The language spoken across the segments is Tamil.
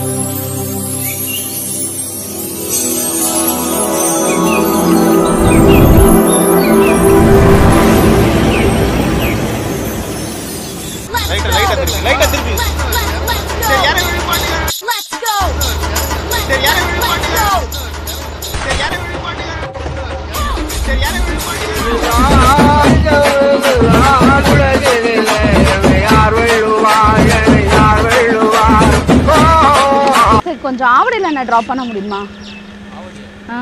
லைட்டா லைட்டா திருப்பி லைட்டா திருப்பி சரி யாரை விழ மாட்டீங்க Let's go. சரி யாரை விழ மாட்டீங்க சரி யாரை விழ மாட்டீங்க சரி யாரை விழ மாட்டீங்க சரி கொஞ்சம் ஆவடியில் என்ன ட்ராப் பண்ண முடியுமா ஆ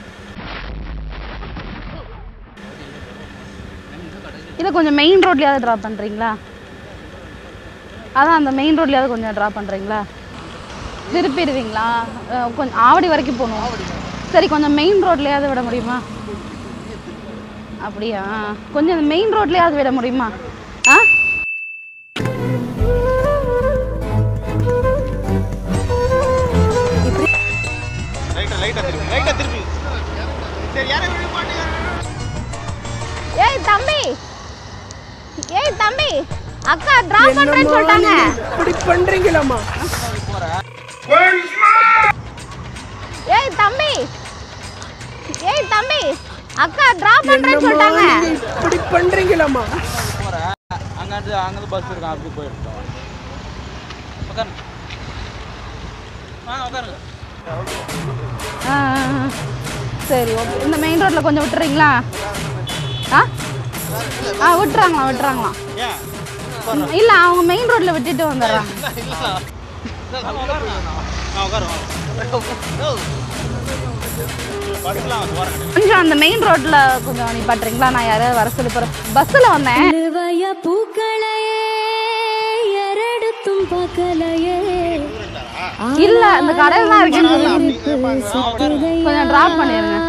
இல்லை கொஞ்சம் மெயின் ரோட்லையாவது ட்ராப் பண்ணுறீங்களா அதான் அந்த மெயின் ரோட்லையாவது கொஞ்சம் ட்ராப் பண்ணுறீங்களா திருப்பிடுவீங்களா அஹ் கொஞ்சம் ஆவடி வரைக்கும் போகணும் சரி கொஞ்சம் மெயின் ரோட்லையாவது விட முடியுமா அப்படியா கொஞ்சம் இந்த மெயின் ரோட்லையாவது விட முடியுமா ஆ லைட்டா லைட்டா திருப்பி லைட்டா திருப்பி சரி யாரை விழ மாட்டீங்க ஏய் தம்பி ஏய் தம்பி அக்கா டிராப் பண்றேன்னு சொல்லிட்டாங்க இப்படி பண்றீங்களாமா ஏய் தம்பி ஏய் தம்பி அக்கா டிராப் பண்றேன்னு சொல்லிட்டாங்க இப்படி பண்றீங்களாமா அங்கிருந்து அங்கிருந்து பஸ் இருக்கான் அப்படி போயிட்டோம் உட்காருங்க வாங்க உட்காருங்க ஆ, ஆ, ஆ. சரி ஓகே இந்த மெயின் ரோட்ல கொஞ்சம் விட்டுறீங்களா ஆ ஆ விட்டுறாங்களா விட்டுறாங்களா ஏன் இல்ல அவங்க மெயின் ரோட்ல விட்டுட்டு வந்துடுறாங்க நான் உட்காருவோம் பஸ்லாம் வந்து வரேன் கொஞ்சம் அந்த மெயின் ரோட்ல கொஞ்சம் நிப்பாட்டுறீங்களா நான் யாராவது வர சொல்லி போறேன் பஸ்ஸில் வந்தேன் நடுவய பூக்களையே எரடுத்தும் பார்க்கலையே இல்ல அந்த கடையில தான் இருக்கேன்னு சொல்லி கொஞ்சம் டிராப் பண்ணிருங்க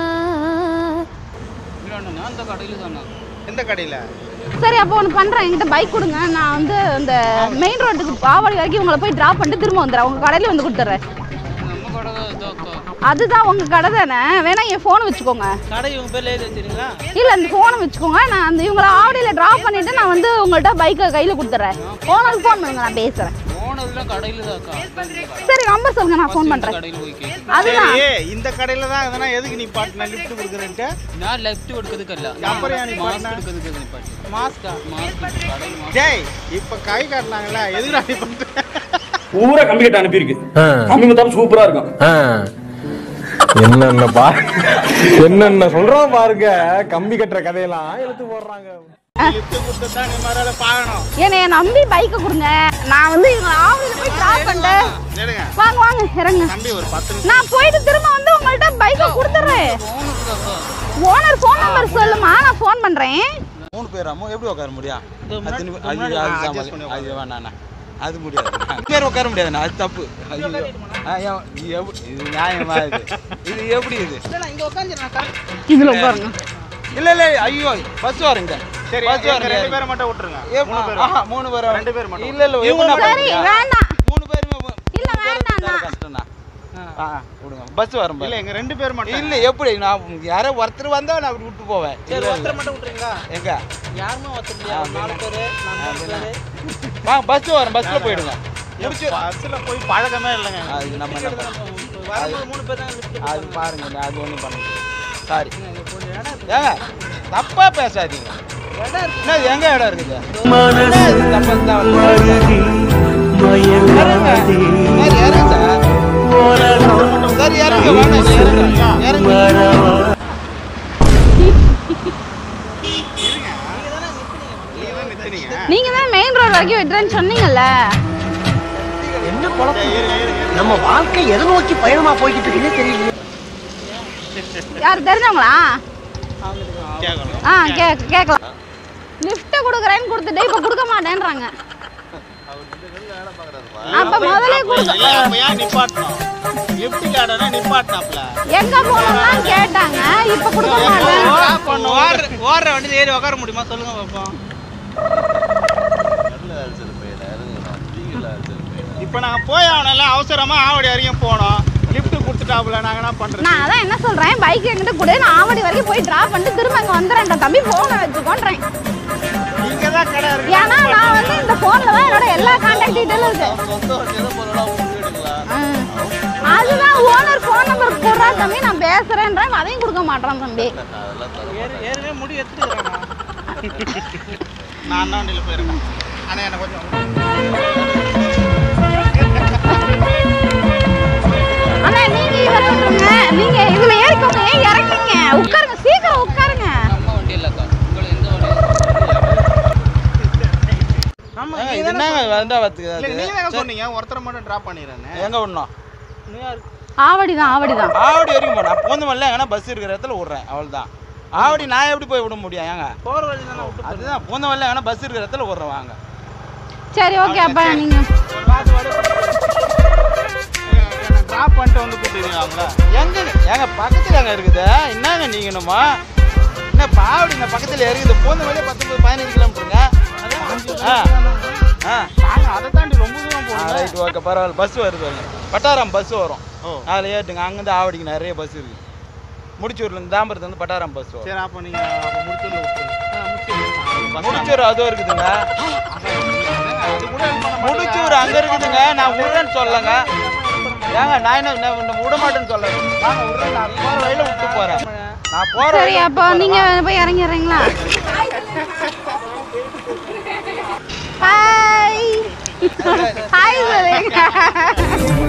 இல்லைண்ணா அந்த கடையில் தானே எந்த கடையில சரி அப்போ ஒன்று பண்ணுறேன் என்கிட்ட பைக் கொடுங்க நான் வந்து இந்த மெயின் ரோட்டுக்கு பாவாடி வரைக்கும் உங்களை போய் ட்ராப் பண்ணிட்டு திரும்ப வந்துடுறேன் உங்கள் கடையில வந்து கொடுத்துட்றேன் நம்ம கடை தான் இதோ அக்கா அதுதான் உங்கள் கடை தானே வேணா என் ஃபோனை வச்சுக்கோங்க கடை இவங்க பேர்ல எழுதி வச்சிருங்களா இல்லை இந்த ஃபோனை வச்சுக்கோங்க நான் அந்த இவங்களை ஆவடியில் ட்ராப் பண்ணிவிட்டு நான் வந்து உங்கள்கிட்ட பைக்கை கையில் கொடுத்துட்றேன் ஓனருக்கு ஃபோன் பண்ணுங்க நான் பேசுகிறேன் போனதுலாம் கடையில் தான் அக்கா சரி நம்பர் சொல்லுங்க நான் ஃபோன் இந்த பண்ணுறேன் கடையில் போய் கேட்குறேன் அதுதான் சரி இந்த கடையில தான் எதனா எதுக்கு நீ பாட்டு நான் லிஃப்ட் கொடுக்குறேன்ட்டு நான் லெஃப்ட் கொடுக்கறதுக்கு இல்ல அப்புறம் ஏன் நீ மாஸ்க் பண்ண? எடுக்கிறதுக்கு நிப்பாட்டி மாஸ்கா மாஸ்க் கடையில் மாஸ்க் டேய் இப்ப கை காட்டினாங்கல்ல எதுக்குடா நீ பண்ற பூரா கம்பி கட்ட அனுப்பியிருக்கு கம்பி மத்தாப்பு சூப்பரா இருக்கும் என்னென்ன பா என்னென்ன சொல்றோம் பாருங்க கம்பி கட்டுற கதையெல்லாம் எடுத்து போடுறாங்க லிஃப்ட் கொடுத்து தான் நீ மறால பாக்கணும் என்னைய நம்பி பைக்கை கொடுங்க நான் வந்து இவங்களை ஆவடியில் போய் ட்ராப் பண்ணிட்டு எடுங்க வாங்க வாங்க இறங்க தம்பி ஒரு பத்து நிமிஷம் நான் போயிட்டு திரும்ப வந்து உங்கள்கிட்ட பைக்கை கொடுத்துட்றேன் போனதுக்கு அக்கா ஓனர் ஃபோன் நம்பர் சொல்லுமா நான் ஃபோன் பண்றேன் மூணு பேராமோ எப்படி உட்கார முடியும் இது முன்னாடி- அது இது முன்னாடி அது adjust சமாளி- பண்ணி அது வேணாண்ணா அது முடியாது ரெண்டு பேர் உட்கார முடியாதுண்ணா அது தப்பு ஐயோ ஆ, ஏன், இது எப்படி- இது நியாயமா இது இது எப்படி இது இதுல உட்காருங்க இல்ல இல்ல ஐயோ பஸ் வரங்க சரி பஸ் எங்க வரங்க ரெண்டு பேரை மட்டும் விட்டுருங்க ஏ, மூணு பேர் ஆஹா, மூணு பேர் ரெண்டு பேர் மட்டும். இல்ல இல்ல இவங்க எப்படி சரி பண்றீங்க? வேண்டாம் மூணு பேருமே மூ- இல்ல, மூணு பேர் வேண்டாம், இருந்தாலும் நான். கஷ்டம்ண்ணா ஆ, விடுங்க பஸ் வரும் இல்ல எங்க ரெண்டு பேர் மட்டும் இல்ல எப்படி நான் யாரோ ஒருத்தர் வந்தா நான் அப்படி விட்டு போவேன் சரி இல்ல, ஒருத்தர் இல்ல. மட்டும் விட்டுறீங்களா எங்க யாருமே ஒருத்தர் ஆ, நாலு பேரு நாலு பேரு வாங்க பஸ் வரும் பஸ்ல போயிடுங்க முடிச்சு பஸ்ல போய் பழக்கமே இல்லைங்க அது நம்ம என்ன பண்ண- வரும்போது மூணு பேர் தான் lift அது பாருங்க நான் அது ஒண்ணும் பண்ண முடியாது சாரி ஏங்க தப்பா பேசாதீங்க என்ன இது எங்க இடம் இருக்குது என்ன இது தப்பா தப்பா இறங்க. சரி, இறங்க சார். சரி, இறங்க, வேணாம், இறங்க. இறங்க. நீங்க தான் நிறுத்துனீங்க நீங்க தான் மெயின் ரோடு வரைக்கும் விட்டுறேன்னு சொன்னீங்கல்ல என்ன குழப்பம் சரி, இருங்க, இருங்க, இருங்க. நம்ம வாழ்க்கை எதை நோக்கி பயணமா போய்கிட்டு இருக்குன்னே தெரியல யார் தெரிஞ்சவங்களா கேட்கணும் ஆ கே கேட்கலாம் லிஃப்ட்டை கொடுக்குறேன்னு கொடுத்துட்டு இப்போ கொடுக்க மாட்டேன்றாங்க அப்ப முதல்ல கொடுக்க இல்ல அப்ப ஏன் நிப்பாட்டணும் லிஃப்ட் கார்டனா நிப்பாட்டினாப்ல எங்க போகணும்லாம் கேட்டாங்க இப்போ கொடுக்க மாட்டேன் ஓடுற- ஓடுற வண்டியில ஏறி உட்கார முடியுமா சொல்லுங்க பாப்போம் இப்ப நாங்க போய் ஆகணும்ல அவசரமா ஆவடி வரைக்கும் போனோம் லிஃப்ட் கொடுத்துட்டாப்ல நாங்க என்ன பண்றது நான் அதான் என்ன சொல்றேன் பைக் என்கிட்ட கூட நான் ஆவடி வரைக்கும் போய் டிராப் பண்ணிட்டு திரும்ப இங்க வந்துடுறேன் தம்பி போனை வச்சுக்கோன்றேன் இங்க தான் கடை இருக்கு ஏன்னா நான் வந்து இந்த போன்ல தான் என்னோட எல்லா கான்டாக்ட் டீட்டெயிலும் இருக்கு சொந்த வண்டி எதை போறோம் எடுக்கலாம் ஆ. தம்பி நான் பேசுறேன்றேன் அதையும் கொடுக்க மாட்டான் தம்பி ஏறு- ஏற்கனவே முடி எடுத்துக்கிறானா நான் தான் வண்டியில் போயிருக்கேன் ஆனால் எனக்கு கொஞ்சம் அண்ணா நீங்க இவரை விட்டுருங்க நீங்க இதுல ஏறிக்கோங்க ஏன் இறங்குங்க உட்காருங்க சீக்கிரம் உட்காருங்க ஏங்க, இது என்னங்க வந்தா இல்லை பார்த்துக்கு நீங்க தாங்க சொன்னீங்க ஒருத்தரை மட்டும் ட்ராப் பண்ணிடுறேன்னு எங்கே விடணும் ஆவடி தான் ஆவடி தான் ஆவடி வரைக்கும் போனேன் பூந்தமல்ல எங்கன்னா பஸ் இருக்கிற இடத்துல விட்றேன் அவ்வளோதான் ஆவடி நான் எப்படி போய் விட முடியும் ஏங்க போகிற வழி தானே அதுதான் பூந்தமல்ல எங்கன்னா பஸ் இருக்கிற இடத்துல விட்றேன் வாங்க சரி ஓகே அப்ப நீங்க ட்ராப் பண்ணிட்டு வந்து கூட்டிடுங்க அவங்கள எங்க ஏங்க பக்கத்தில் எங்க இருக்குது என்னங்க நீங்க என்னமோ என்ன பாவடி இந்த பக்கத்தில் இருக்குது பூந்தமல்லியே பத்தொம்பது பதினஞ்சு கிலோமீட்டருங்க ஆ ஆ நாங்கள் அதை தாண்டி ரொம்ப தூரம் போகணும் ரைட் ஓகே பரவாயில்ல பஸ் வருது பாருங்க. பட்டாரம் பஸ் வரும் ஓ. அதில் ஏற்றுங்க அங்கேருந்து ஆவடிக்கு நிறைய பஸ் இருக்குது முடிச்சூர்லேருந்து தாம்பரத்துலேருந்து பட்டாரம் பஸ் வரும் சரி அப்போ நீங்கள் அப்போ முடிச்சுள்ள விட்டுருங்க முடிச்சூர் அதுவும் இருக்குதுங்க அது கூட help பண்ண மாட்டீங்களா? முடிச்சூர் அங்கே இருக்குதுங்க நான் விடுறேன்னு சொல்லலைங்க ஏங்க நான் என்ன நான் உன்னை விட மாட்டேன்னு சொல்ல வாங்க விடுறேன் நான் போகிற வழியில் விட்டு போகிறேன் நான் போகிற சரி அப்போ நீங்க போய் இறங்கிடுறீங்களா ஹாய் ஹாய் சொல்லுங்க